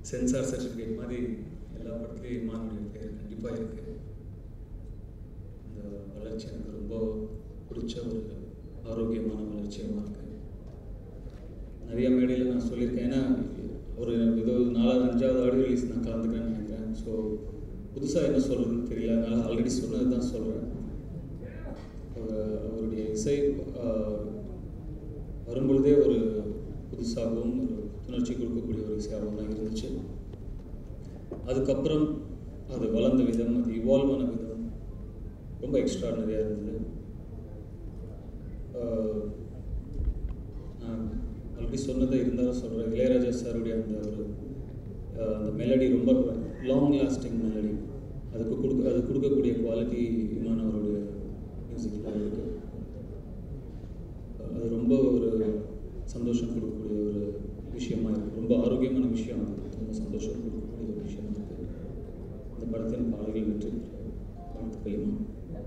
sensor certificate மாதிரி எல்லா படத்துலையும் இமானுடைய பேர் கண்டிப்பாக இருக்குது இந்த வளர்ச்சி எனக்கு ரொம்ப பிடிச்ச ஒரு ஆரோக்கியமான வளர்ச்சியாக இருக்குது நிறைய மேடையில் நான் சொல்லியிருக்கேன் ஏன்னா ஒரு ஏதோ நாலாவது அஞ்சாவது ஆடியோ ரிலீஸ் நான் கலந்துக்கிறேன்னு நினைக்கிறேன் ஸோ புதுசாக என்ன சொல்கிறதுன்னு தெரியல அதனால் ஆல்ரெடி சொன்னது தான் சொல்கிறேன் அவருடைய இசை ஆஹ், வரும்பொழுதே ஒரு புதுசாகவும் ஒரு புத்துணர்ச்சி கொடுக்கக்கூடிய ஒரு இசையாகவும் தான் இருந்துச்சு அதுக்கப்புறம் அது வளர்ந்த விதம் அது இவால்வ் ஆன விதம் ரொம்ப எக்ஸ்ட்ராடனரியாக இருந்தது ஆஹ், நான் ஆல்ரெடி சொன்னதை இருந்தாலும் சொல்கிறேன் இளையராஜா சாருடைய அந்த ஒரு ஆஹ், அந்த மெலடி ரொம்ப லாங் லாஸ்டிங் மெலடி அதுக்கு கொடுக்க அது கொடுக்கக்கூடிய குவாலிட்டி இமான் அவருடைய மியூசிக்கில் இருக்கு அது ரொம்ப ஒரு சந்தோஷம் கொடுக்கக்கூடிய ஒரு விஷயமா இருக்கு ரொம்ப ஆரோக்கியமான விஷயம் அது ரொம்ப சந்தோஷம் கொடுக்கக்கூடிய ஒரு விஷயமா இருக்கு இந்த படத்தின் பாடல்கள் வெற்றி பெற்ற வாழ்த்துக்கள் இமான்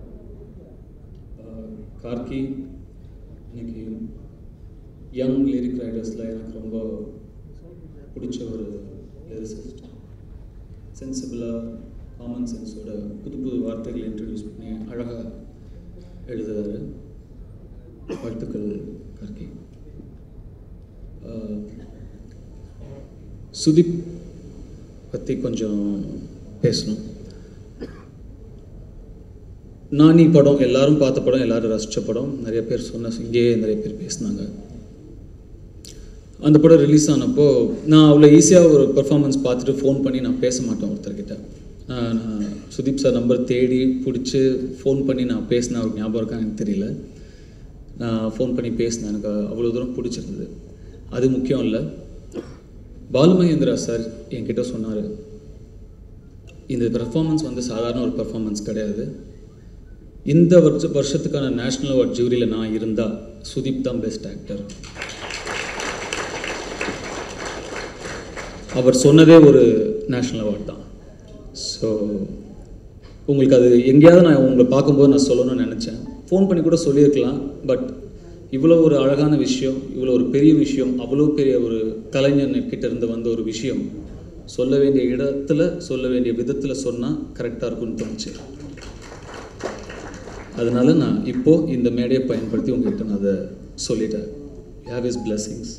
ஆஹ், கார்கி இன்னைக்கு யங் லிரிக் ரைட்டர்ஸில் எனக்கு ரொம்ப பிடிச்ச ஒரு லிரிசிஸ்ட் சென்சிபிளாக காமன் சென்ஸோட புது புது வார்த்தைகளை இன்ட்ரடியூஸ் பண்ணி அழகாக எழுதுறாரு வாழ்த்துக்கள் கார்கி ஆஹ், சுதீப் பற்றி கொஞ்சம் பேசணும் நானி படம் எல்லாரும் பார்த்த படம் எல்லாரும் ரசித்த படம் நிறைய பேர் சொன்ன இங்கேயே நிறைய பேர் பேசினாங்க அந்த படம் ரிலீஸ் ஆனப்போ நான் அவ்வளோ ஈஸியாக ஒரு பெர்ஃபார்மன்ஸ் பார்த்துட்டு ஃபோன் பண்ணி நான் பேச மாட்டேன் ஒருத்தர்கிட்ட நான் நான் சுதீப் சார் நம்பர் தேடி பிடிச்சி ஃபோன் பண்ணி நான் பேசினேன் அவருக்கு ஞாபகம் இருக்கான்னு எனக்கு தெரியல நான் ஃபோன் பண்ணி பேசினேன் எனக்கு அவ்வளோ தூரம் பிடிச்சிருந்தது அது முக்கியம் இல்லை பாலுமகேந்திரா சார் என்கிட்ட சொன்னார் இந்த பெர்ஃபார்மன்ஸ் வந்து சாதாரண ஒரு பெர்ஃபார்மன்ஸ் கிடையாது இந்த வருஷ வருஷத்துக்கான நேஷ்னல் அவார்ட் ஜூரியில் நான் இருந்தால் சுதீப் தான் பெஸ்ட் ஆக்டர் அவர் சொன்னதே ஒரு நேஷ்னல் அவார்ட் தான் ஸோ உங்களுக்கு அது எங்கேயாவது நான் உங்களை பார்க்கும்போது நான் சொல்லணும்னு நினச்சேன் ஃபோன் பண்ணி கூட சொல்லியிருக்கலாம் பட் இவ்வளோ ஒரு அழகான விஷயம் இவ்வளோ ஒரு பெரிய விஷயம் அவ்வளோ பெரிய ஒரு கலைஞர் கிட்ட இருந்து வந்த ஒரு விஷயம் சொல்ல வேண்டிய இடத்துல சொல்ல வேண்டிய விதத்தில் சொன்னால் கரெக்டாக இருக்கும்னு தோணுச்சு அதனால நான் இப்போ இந்த மேடையை பயன்படுத்தி உங்ககிட்ட நான் அதை சொல்லிட்டேன் have is blessings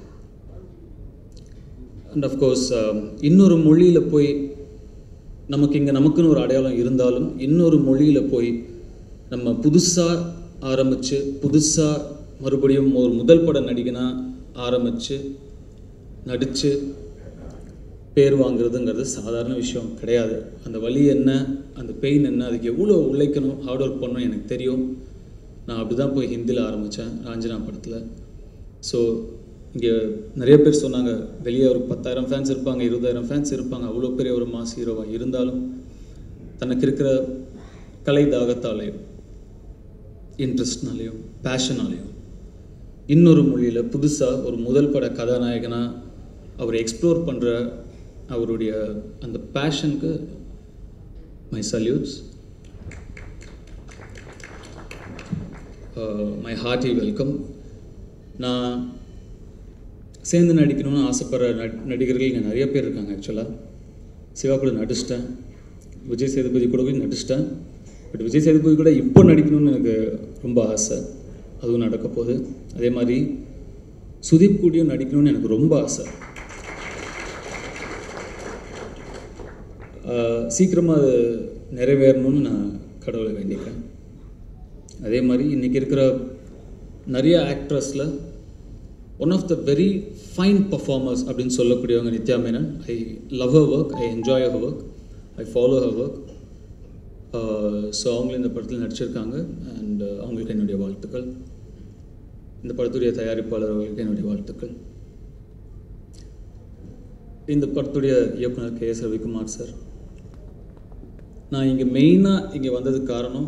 and of course இன்னொரு மொழியில் போய் நமக்கு இங்கே நமக்குன்னு ஒரு அடையாளம் இருந்தாலும் இன்னொரு மொழியில் போய் நம்ம புதுசாக ஆரம்பித்து புதுசாக மறுபடியும் ஒரு முதல் பட நடிகனாக ஆரம்பித்து நடித்து பேர் வாங்குறதுங்கிறது சாதாரண விஷயம் கிடையாது அந்த வலி என்ன அந்த பெயின் என்ன அதுக்கு எவ்வளோ உழைக்கணும் ஹார்ட் ஒர்க் பண்ணணும் எனக்கு தெரியும் நான் அப்படி தான் போய் ஹிந்தியில் ஆரம்பித்தேன் ராஞ்சனா படத்தில் ஸோ இங்கே நிறைய பேர் சொன்னாங்க வெளியே ஒரு பத்தாயிரம் ஃபேன்ஸ் இருப்பாங்க இருபதாயிரம் ஃபேன்ஸ் இருப்பாங்க அவ்வளோ பெரிய ஒரு மாஸ் ஹீரோவாக இருந்தாலும் தனக்கு இருக்கிற கலை தாகத்தாலேயும் இன்ட்ரெஸ்ட்னாலேயும் பேஷனாலேயும் இன்னொரு மொழியில் புதுசாக ஒரு முதல் பட கதாநாயகனாக அவர் எக்ஸ்ப்ளோர் பண்ணுற அவருடைய அந்த பேஷனுக்கு my salutes my hearty welcome நான் சேர்ந்து நடிக்கணும்னு ஆசைப்படுற நட் நடிகர்கள் இங்கே நிறைய பேர் இருக்காங்க ஆக்சுவலாக சிவா கூட நடிச்சிட்டேன் விஜய் சேதுபதி கூட போய் நடிச்சிட்டேன் பட் விஜய் சேதுபதி கூட இப்போ நடிக்கணும்னு எனக்கு ரொம்ப ஆசை அதுவும் நடக்க போகுது அதே மாதிரி சுதீப் கூடயும் நடிக்கணும்னு எனக்கு ரொம்ப ஆசை சீக்கிரமாக அது நிறைவேறணும்னு நான் கடவுளை வேண்டிக்கிறேன் அதே மாதிரி இன்றைக்கி இருக்கிற நிறைய ஆக்ட்ரஸில் one of the very fine performers அப்படின்னு சொல்லக்கூடியவங்க Nithya Menon I love her work I enjoy her work I follow her work so அவங்களும் இந்த படத்தில் நடிச்சிருக்காங்க அண்ட் அவங்களுக்கு என்னுடைய வாழ்த்துக்கள் இந்த படத்துடைய தயாரிப்பாளர் அவர்களுக்கு என்னுடைய வாழ்த்துக்கள் இந்த படத்துடைய இயக்குனர் கே எஸ் ரவிக்குமார் சார் நான் இங்கே மெயினாக இங்கே வந்ததுக்கு காரணம்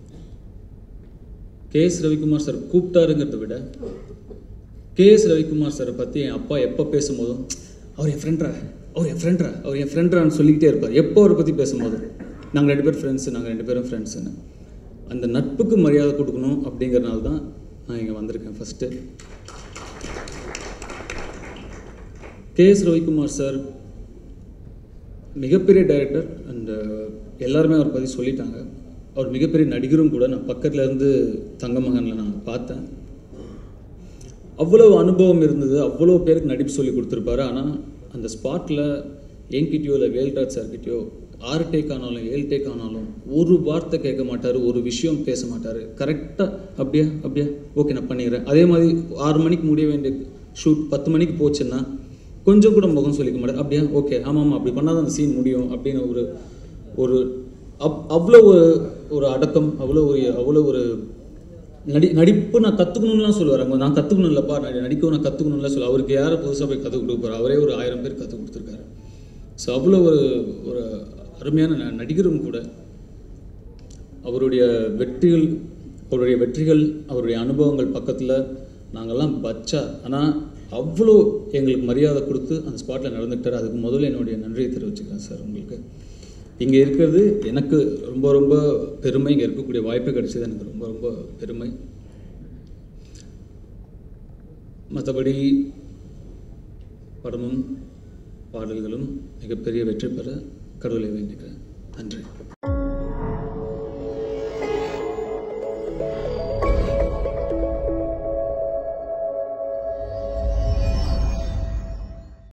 கே எஸ் ரவிக்குமார் சார் கூப்பிட்டாருங்கிறத விட கே எஸ் ரவிக்குமார் சாரை பற்றி என் அப்பா எப்போ பேசும்போதும் அவர் என் ஃப்ரெண்ட்ரா அவர் என் ஃப்ரெண்ட்ரா அவர் என் ஃப்ரெண்ட்ரான்னு சொல்லிக்கிட்டே இருப்பார் எப்போ அவரை பற்றி பேசும்போது நாங்கள் ரெண்டு பேரும் ஃப்ரெண்ட்ஸு நாங்கள் ரெண்டு பேரும் ஃப்ரெண்ட்ஸுன்னு அந்த நட்புக்கு மரியாதை கொடுக்கணும் அப்படிங்கிறனால தான் நான் இங்கே வந்திருக்கேன் first K S Ravikumar sir மிகப்பெரிய டைரக்டர் அண்ட் எல்லாருமே அவர் பற்றி சொல்லிட்டாங்க அவர் மிகப்பெரிய நடிகரும் கூட நான் பக்கத்துல இருந்து தங்கமகனில் நான் பார்த்தேன் அவ்வளோ அனுபவம் இருந்தது அவ்வளோ பேருக்கு நடிப்பு சொல்லி கொடுத்துருப்பாரு ஆனால் அந்த ஸ்பாட்டில் என்கிட்டயோ இல்லை வேல்ராஜ் சார்கிட்டயோ ஆறு டேக் ஆனாலும் ஏழு டேக் ஆனாலும் ஒரு வார்த்தை கேட்க மாட்டார் ஒரு விஷயம் பேச மாட்டார் கரெக்டாக அப்படியா அப்படியா ஓகே நான் பண்ணிடுறேன் அதே மாதிரி ஆறு மணிக்கு முடிய வேண்டிய ஷூட் பத்து மணிக்கு போச்சுன்னா கொஞ்சம் கூட முகம் சொல்லிக்க மாட்டார் அப்படியா ஓகே ஆமாம் ஆமாம் அப்படி பண்ணாதான் அந்த சீன் முடியும் அப்படின்னு ஒரு ஒரு அப் அவ்வளோ ஒரு ஒரு அடக்கம் அவ்வளோ ஒரு அவ்வளோ ஒரு நடி நடிப்பு நான் கற்றுக்கணும்லாம் சொல்லுவார் அங்கே நான் கற்றுக்கணும் இல்லைப்பா நடி நடிக்கவும் நான் கற்றுக்கணும்லாம் சொல்ல அவருக்கு யாரை புதுசாக போய் கற்றுக் கொடுப்பாரு அவரே ஒரு ஆயிரம் பேர் கற்றுக் கொடுத்துருக்காரு ஸோ அவ்வளோ ஒரு ஒரு அருமையான ந- நடிகரும் கூட அவருடைய வெற்றிகள் அவருடைய வெற்றிகள் அவருடைய அனுபவங்கள் பக்கத்தில் நாங்கள்லாம் பச்சா ஆனால் அவ்வளோ எங்களுக்கு மரியாதை கொடுத்து அந்த ஸ்பாட்டில் நடந்துக்கிட்டார் அதுக்கு முதல்ல என்னுடைய நன்றியை தெரிவிச்சுக்கிறேன் சார் உங்களுக்கு இங்கே இருக்கிறது எனக்கு ரொம்ப ரொம்ப பெருமை இங்கே இருக்கக்கூடிய வாய்ப்பு கிடைச்சது எனக்கு ரொம்ப ரொம்ப பெருமை மற்றபடி படமும் பாடல்களும் மிகப்பெரிய வெற்றி பெற கடவுளை வேண்டிக்கிறேன் நன்றி